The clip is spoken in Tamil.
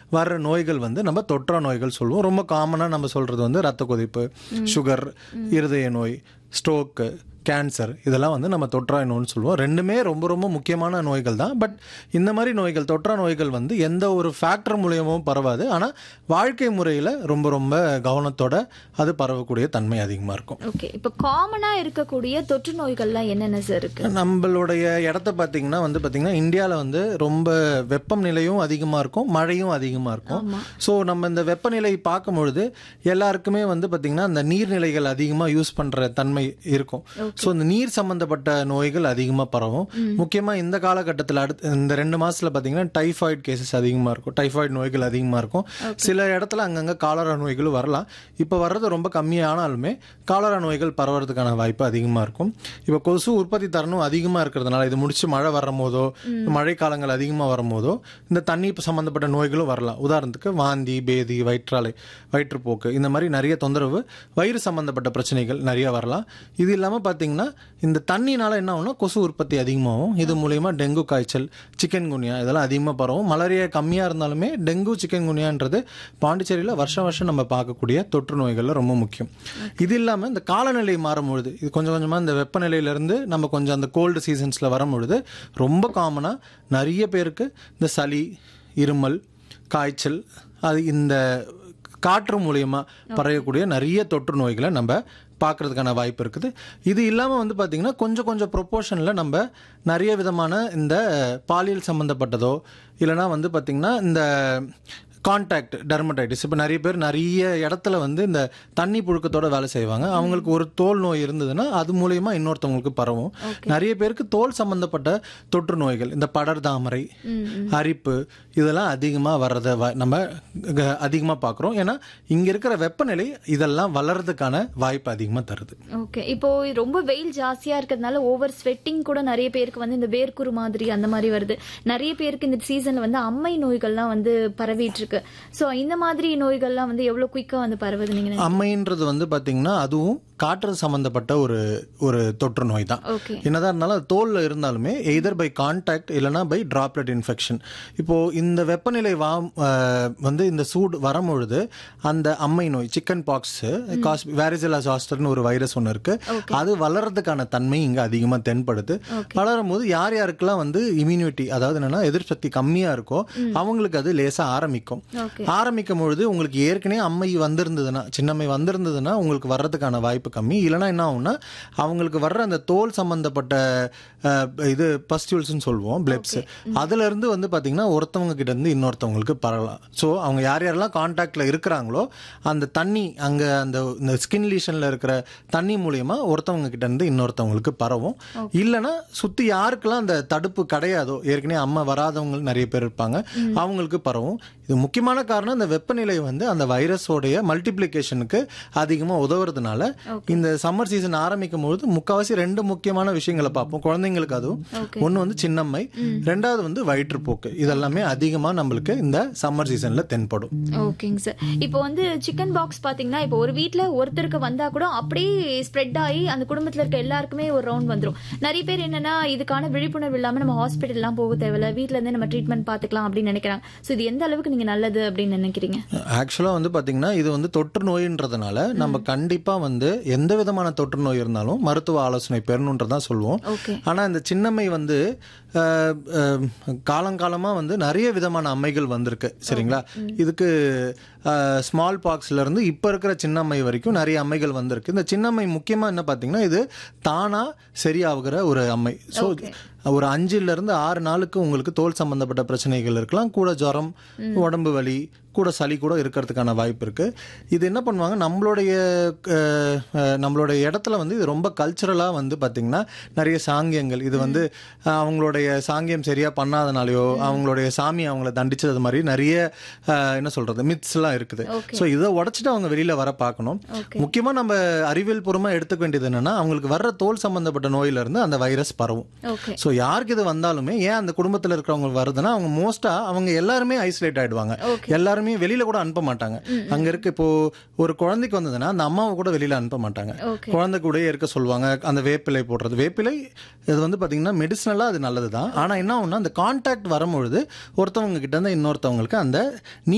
வர்ற நோய்கள் வந்து நம்ம தொற்றா நோய்கள் சொல்லுவோம் ரொம்ப காமனாக நம்ம சொல்கிறது வந்து ரத்த கொதிப்பு சுகர் இருதய நோய் ஸ்ட்ரோக்கு கேன்சர் இதெல்லாம் வந்து நம்ம தொற்றா நோய்னு சொல்லுவோம் ரெண்டுமே ரொம்ப ரொம்ப முக்கியமான நோய்கள் தான் பட் இந்த மாதிரி நோய்கள் தொற்றா நோய்கள் வந்து எந்த ஒரு ஃபேக்டர் மூலியமும் பரவாது ஆனால் வாழ்க்கை முறையில் ரொம்ப ரொம்ப கவனத்தோட அது பரவக்கூடிய தன்மை அதிகமாக இருக்கும் ஓகே இப்போ காமனா இருக்கக்கூடிய தொற்று நோய்கள்லாம் என்னென்ன சார் இருக்கு நம்மளுடைய இடத்த பார்த்தீங்கன்னா வந்து பார்த்தீங்கன்னா இந்தியாவில் வந்து ரொம்ப வெப்பம் நிலையும் அதிகமாக இருக்கும் மழையும் அதிகமாக இருக்கும் ஸோ நம்ம இந்த வெப்பநிலை பார்க்கும் பொழுது எல்லாருக்குமே வந்து பார்த்தீங்கன்னா அந்த நீர்நிலைகள் அதிகமாக யூஸ் பண்ணுற தன்மை இருக்கும் ஸோ இந்த நீர் சம்பந்தப்பட்ட நோய்கள் அதிகமாக பரவும் முக்கியமாக இந்த காலகட்டத்தில் அடுத்து இந்த ரெண்டு மாசத்துல பார்த்தீங்கன்னா டைஃபாய்டு கேசஸ் அதிகமாக இருக்கும் டைஃபாய்டு நோய்கள் அதிகமாக இருக்கும் சில இடத்துல அங்கங்கே காலரா நோய்களும் வரலாம் இப்போ வர்றது ரொம்ப கம்மியானாலுமே காலரா நோய்கள் பரவறதுக்கான வாய்ப்பு அதிகமாக இருக்கும் இப்போ கொசு உற்பத்தி தரணும் அதிகமாக இருக்கிறதுனால இது முடிச்சு மழை வரும் போதோ மழை காலங்கள் அதிகமாக வரும்போதோ இந்த தண்ணி சம்மந்தப்பட்ட நோய்களும் வரலாம் உதாரணத்துக்கு வாந்தி பேதி வயிற்றாலை வயிற்றுப்போக்கு இந்த மாதிரி நிறைய தொந்தரவு வயிறு சம்மந்தப்பட்ட பிரச்சனைகள் நிறைய வரலாம் இது இல்லாமல் பார்த்தீங்கன்னா இந்த தண்ணினால என்ன ஆகும்னா கொசு உற்பத்தி அதிகமாகும் இது மூலயமா டெங்கு காய்ச்சல் சிக்கன் குனியா இதெல்லாம் அதிகமாக பரவும் மலேரியா கம்மியாக இருந்தாலுமே டெங்கு சிக்கன் குனியான்றது பாண்டிச்சேரியில் வருஷம் வருஷம் நம்ம பார்க்கக்கூடிய தொற்று நோய்களில் ரொம்ப முக்கியம் இது இல்லாமல் இந்த காலநிலை மாறும்பொழுது இது கொஞ்சம் கொஞ்சமாக இந்த வெப்பநிலையிலேருந்து நம்ம கொஞ்சம் அந்த கோல்டு சீசன்ஸில் வரும்பொழுது ரொம்ப காமனாக நிறைய பேருக்கு இந்த சளி இருமல் காய்ச்சல் அது இந்த காற்று மூலியமா பரவக்கூடிய நிறைய தொற்று நோய்களை நம்ம பார்க்கறதுக்கான வாய்ப்பு இருக்குது இது இல்லாமல் வந்து பார்த்திங்கன்னா கொஞ்சம் கொஞ்சம் ப்ரொப்போர்ஷனில் நம்ம நிறைய விதமான இந்த பாலியல் சம்மந்தப்பட்டதோ இல்லைனா வந்து பார்த்திங்கன்னா இந்த கான்டாக்ட் டெர்மடைட்டிஸ் இப்போ நிறைய பேர் நிறைய இடத்துல வந்து இந்த தண்ணி புழுக்கத்தோட வேலை செய்வாங்க அவங்களுக்கு ஒரு தோல் நோய் இருந்ததுன்னா அது மூலயமா இன்னொருத்தவங்களுக்கு பரவும் நிறைய பேருக்கு தோல் சம்பந்தப்பட்ட தொற்று நோய்கள் இந்த படர் தாமரை அரிப்பு இதெல்லாம் அதிகமாக வர்றதை வ- நம்ம அதிகமாக பார்க்குறோம் ஏன்னா இங்கே இருக்கிற வெப்பநிலை இதெல்லாம் வளர்றதுக்கான வாய்ப்பு அதிகமாக தருது ஓகே இப்போ ரொம்ப வெயில் ஜாஸ்தியா இருக்கிறதுனால ஓவர் ஸ்வெட்டிங் கூட நிறைய பேருக்கு வந்து இந்த வேர்க்குரு மாதிரி அந்த மாதிரி வருது நிறைய பேருக்கு இந்த சீசன்ல வந்து அம்மை நோய்கள்லாம் வந்து பரவிட்டு இருக்கு சோ இந்த மாதிரி நோய்கள்லாம் வந்து எவ்வளவு குயிக்கா வந்து பரவுது நீங்க நினைக்கிறீங்க? அம்மைன்றது வந்து பார்த்தீங்கன்னா அதுவும் காற்று சம்பந்தப்பட்ட ஒரு ஒரு தொற்று நோய் தான் ஓகே என்னதான் இருந்தாலும் அது தோல்ல இருந்தாலுமே எய்தர் பை கான்டாக்ட் இல்லைனா பை டிராப்லெட் இன்ஃபெக்ஷன் இப்போ இந்த வெப்பநிலை வா அஹ், வந்து இந்த சூடு வரும்பொழுது அந்த அம்மை நோய் சிக்கன் பாக்ஸ் காஸ் வேரிசலா சாஸ்டர்னு ஒரு வைரஸ் ஒன்று இருக்கு அது வளர்றதுக்கான தன்மை இங்க அதிகமா தென்படுது வளரும் போது யார் யாருக்கெல்லாம் வந்து இம்யூனிட்டி அதாவது என்னன்னா எதிர்ப்பு கம்மியா இருக்கோ அவங்களுக்கு அது லேசா ஆரம்பிக்கும் ஓகே ஆரம்பிக்கும் பொழுது உங்களுக்கு ஏற்கனவே அம்மை வந்திருந்ததுன்னா சின்னம்மை வந்திருந்ததுன்னா உங்களுக்கு வர்றதுக்கான வாய்ப்பு கம்மி இல்லைன்னா என்ன ஆகும்னா அவங்களுக்கு வர்ற அந்த தோல் சம்பந்தப்பட்ட அஹ், இது பஸ்டியூல்ஸ்னு சொல்லுவோம் பிளெப்ஸ் அதுல இருந்து வந்து பாத்தீங்கன்னா ஒருத்தவங்க கிட்ட இருந்து இன்னொருத்தவங்களுக்கு பரவலாம் ஸோ அவங்க யார் யாரெல்லாம் கான்டாக்ட்ல இருக்கிறாங்களோ அந்த தண்ணி அங்க அந்த இந்த ஸ்கின் லீஷன்ல இருக்கிற தண்ணி மூலியமா ஒருத்தவங்க கிட்ட இருந்து இன்னொருத்தவங்களுக்கு பரவும் இல்லைன்னா சுத்தி யாருக்கெல்லாம் அந்த தடுப்பு கிடையாதோ ஏற்கனவே அம்மா வராதவங்க நிறைய பேர் இருப்பாங்க அவங்களுக்கு பரவும் இது முக்கியமான காரணம் இந்த வெப்பநிலை வந்து அந்த வைரஸோடைய மல்டிப்ளிகேஷனுக்கு அதிகமாக உதவுறதுனால இந்த சம்மர் சீசன் ஆரம்பிக்கும் பொழுது முக்கால்வாசி ரெண்டு முக்கியமான விஷயங்களை பார்ப்போம் குழந்தைங்களுக்கு அதுவும் ஒன்று வந்து சின்னம்மை ரெண்டாவது வந்து வயிற்றுப்போக்கு இதெல்லாமே அதிகமாக நம்மளுக்கு இந்த சம்மர் சீசன்ல தென்படும் ஓகேங்க சார் இப்போ வந்து சிக்கன் பாக்ஸ் பாத்தீங்கன்னா இப்போ ஒரு வீட்ல ஒருத்தருக்கு வந்தா கூட அப்படியே ஸ்ப்ரெட் ஆகி அந்த குடும்பத்துல இருக்க எல்லாருக்குமே ஒரு ரவுண்ட் வந்துரும் நிறைய பேர் என்னன்னா இதுக்கான விழிப்புணர்வு இல்லாம நம்ம ஹாஸ்பிட்டல் எல்லாம் போக தேவையில்ல வீட்ல இருந்தே நம்ம ட்ரீட்மெண்ட் பாத்துக்கலாம் அப்படின்னு நினைக்கிறாங்க சோ இது எந்த அளவுக்கு நீங்க நல்லது அப்படின்னு நினைக்கிறீங்க ஆக்சுவலாக வந்து பார்த்தீங்கன்னா இது வந்து தொற்று நோயின்றதுனால நம்ம கண்டிப்பாக வந்து எந்த விதமான தொற்று நோய் இருந்தாலும் மருத்துவ ஆலோசனை பெறணுன்றதான் சொல்லுவோம் ஓகே ஆனால் இந்த சின்னம்மை வந்து அஹ், அஹ், காலங்காலமாக வந்து நிறைய விதமான அம்மைகள் வந்திருக்கு சரிங்களா இதுக்கு ஸ்மால் பாக்ஸ்ல இருந்து இப்போ இருக்கிற சின்னம்மை வரைக்கும் நிறைய அம்மைகள் வந்திருக்கு இந்த சின்னம்மை முக்கியமாக என்ன பார்த்தீங்கன்னா இது தானாக சரியாகுற ஒரு அம்மை ஸோ ஒரு அஞ்சுல இருந்து ஆறு நாளுக்கு உங்களுக்கு தோல் சம்பந்தப்பட்ட பிரச்சனைகள் இருக்கலாம் கூட ஜுரம் உடம்பு வலி கூட சளி கூட இருக்கிறதுக்கான வாய்ப்பு இருக்கு இது என்ன பண்ணுவாங்க நம்மளுடைய அஹ், அஹ், நம்மளுடைய இடத்துல வந்து இது ரொம்ப கல்ச்சுரலா வந்து பாத்தீங்கன்னா நிறைய சாங்கியங்கள் இது வந்து அஹ், அவங்களுடைய சாங்கியம் சரியா பண்ணாதனாலயோ அவங்களுடைய சாமி அவங்கள தண்டிச்சது மாதிரி நிறைய அஹ், என்ன சொல்றது மித்ஸ் எல்லாம் இருக்குது ஸோ இதை உடைச்சிட்டு அவங்க வெளியில வர பார்க்கணும் முக்கியமா நம்ம அறிவியல் பூர்வமா எடுத்துக்க வேண்டியது என்னன்னா அவங்களுக்கு வர்ற தோல் சம்பந்தப்பட்ட நோயில இருந்து அந்த வைரஸ் பரவும் ஓகே ஸோ யாருக்கு இது வந்தாலுமே ஏன் அந்த குடும்பத்தில் இருக்கிறவங்க வருதுன்னா அவங்க மோஸ்டா அவங்க எல்லாருமே ஐசோலேட் ஆயிடுவாங்க எல்லாருமே வெளியில கூட அனுப்ப மாட்டாங்க அங்க இருக்க இப்போ ஒரு குழந்தைக்கு வந்ததுன்னா அந்த அம்மாவை கூட வெளியில அனுப்ப மாட்டாங்க ஓகே குழந்தை கூடயே இருக்க சொல்லுவாங்க அந்த வேப்பிலை போடுறது வேப்பிலை இது வந்து பாத்தீங்கன்னா மெடிசனலா அது நல்லது தான் ஆனா என்ன ஆகும்னா அந்த கான்டாக்ட் வரும்பொழுது ஒருத்தவங்க கிட்ட இருந்து இன்னொருத்தவங்களுக்கு அந்த